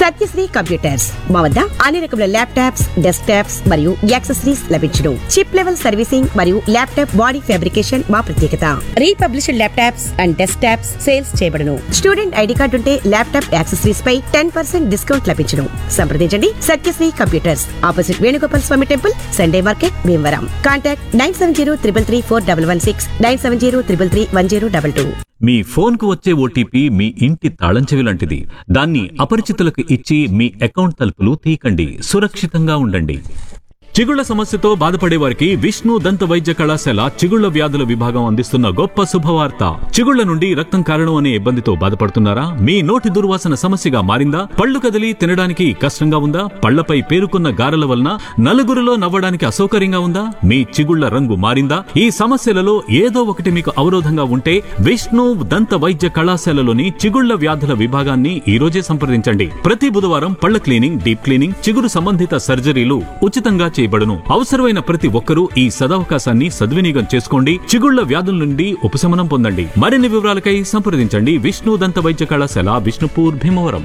Satyasri computers మా వద్ద అన్ని రకముల ల్యాప్టాప్స్ డెస్క్ టాప్స్ మరియు యాక్సెసరీస్ లభించును చిప్ లెవెల్ సర్వీసింగ్ మరియు ల్యాప్టాప్ బాడీ ఫ్యాబ్రికేషన్ మా ప్రత్యేకత republished laptops and desktops sales చేయబడును స్టూడెంట్ ఐడి కార్డు ఉంటే ల్యాప్టాప్ యాక్సెసరీస్ పై టెన్ పర్సెంట్ డిస్కౌంట్ లభించును సంప్రదించండి Satyasri computers opposite Venugopal Swamy temple Sunday market Bhimavaram contact nine seven zero triple three four double one six nine seven zero triple three one zero double two మీ ఫోన్కు వచ్చే OTP మీ ఇంటి తాళం చెవి లాంటిది దాన్ని అపరిచితులకు ఇచ్చి మీ అకౌంట్ తలుపులు తీయకండి సురక్షితంగా ఉండండి చిగుళ్ల సమస్యతో బాధపడే వారికి విష్ణు దంత వైద్య కళాశాల చిగుళ్ల వ్యాధుల విభాగం అందిస్తున్న గొప్ప శుభవార్త చిగుళ్ల నుండి రక్తం కారణం అనే ఇబ్బందితో బాధపడుతున్నారా మీ నోటి దుర్వాసన సమస్యగా మారిందా పళ్ళు కదిలి తినడానికి కష్టంగా ఉందా పళ్లపై పేరుకున్న గారెల వలన నలుగురిలో నవ్వడానికి అసౌకర్యంగా ఉందా మీ చిగుళ్ల రంగు మారిందా ఈ సమస్యలలో ఏదో ఒకటి మీకు అవరోధంగా ఉంటే విష్ణు దంత వైద్య కళాశాలలోని చిగుళ్ల వ్యాధుల విభాగాన్ని ఈ రోజే సంప్రదించండి ప్రతి బుధవారం పళ్ల క్లీనింగ్ డీప్ క్లీనింగ్ చిగురు సంబంధిత సర్జరీలు ఉచితంగా చేయబడును అవసరమైన ప్రతి ఒక్కరూ ఈ సదవకాశాన్ని సద్వినియోగం చేసుకోండి చిగుళ్ల వ్యాధుల నుండి ఉపశమనం పొందండి మరిన్ని వివరాలకై సంప్రదించండి విష్ణు దంత వైద్య కళాశాల విష్ణుపూర్ భీమవరం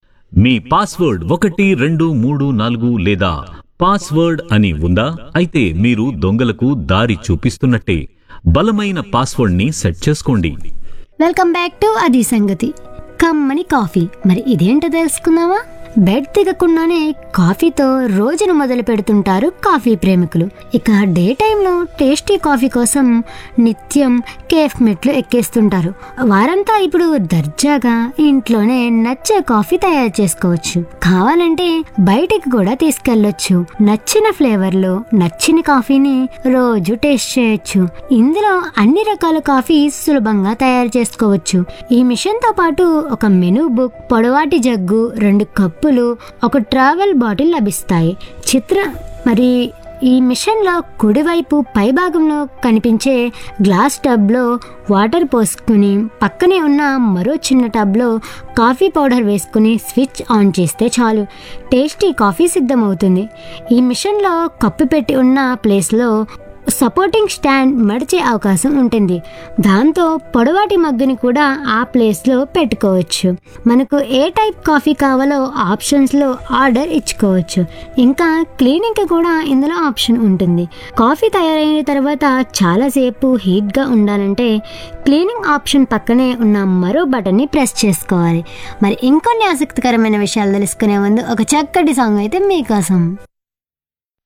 మీ పాస్వర్డ్ ఒకటి రెండు మూడు నాలుగు లేదా పాస్వర్డ్ అని ఉందా అయితే మీరు దొంగలకు దారి చూపిస్తున్నట్టే బలమైన పాస్వర్డ్ ని సెట్ చేసుకోండి వెల్కమ్ బ్యాక్ టు అది సంగతి కమ్మని కాఫీ మరి ఇదేంటో తెలుసుకుందామా బెడ్ దిగకుండానే కాఫీతో రోజును మొదలు పెడుతుంటారు కాఫీ ప్రేమికులు ఇక డే టైంలో టేస్టీ కాఫీ కోసం నిత్యం కేఫ్ మెట్లు ఎక్కేస్తుంటారు వారంతా ఇప్పుడు దర్జాగా ఇంట్లోనే నచ్చే కాఫీ తయారు చేసుకోవచ్చు కావాలంటే బయటికి కూడా తీసుకెళ్ళొచ్చు నచ్చిన ఫ్లేవర్లో నచ్చిన కాఫీని రోజు టేస్ట్ చేయొచ్చు ఇందులో అన్ని రకాల కాఫీ సులభంగా తయారు చేసుకోవచ్చు ఈ మిషన్ తో పాటు ఒక మెనూ బుక్ పొడవాటి జగ్గు రెండు కప్పులు ఒక ట్రావెల్ బాటిల్ లభిస్తాయి చిత్ర మరి ఈ మిషన్లో కుడివైపు పైభాగంలో కనిపించే గ్లాస్ టబ్లో వాటర్ పోసుకుని పక్కనే ఉన్న మరో చిన్న టబ్లో కాఫీ పౌడర్ వేసుకుని స్విచ్ ఆన్ చేస్తే చాలు టేస్టీ కాఫీ సిద్ధమవుతుంది ఈ మిషన్లో కప్పు పెట్టి ఉన్న ప్లేస్లో సపోర్టింగ్ స్టాండ్ మడిచే అవకాశం ఉంటుంది దాంతో పొడవాటి మగ్గుని కూడా ఆ ప్లేస్లో పెట్టుకోవచ్చు మనకు ఏ టైప్ కాఫీ కావాలో ఆప్షన్స్లో ఆర్డర్ ఇచ్చుకోవచ్చు ఇంకా క్లీనింగ్కి కూడా ఇందులో ఆప్షన్ ఉంటుంది కాఫీ తయారైన తర్వాత చాలాసేపు హీట్గా ఉండాలంటే క్లీనింగ్ ఆప్షన్ పక్కనే ఉన్న మరో బటన్ని ప్రెస్ చేసుకోవాలి మరి ఇంకొన్ని ఆసక్తికరమైన విషయాలు తెలుసుకునే ముందు ఒక చక్కటి సాంగ్ అయితే మీకోసం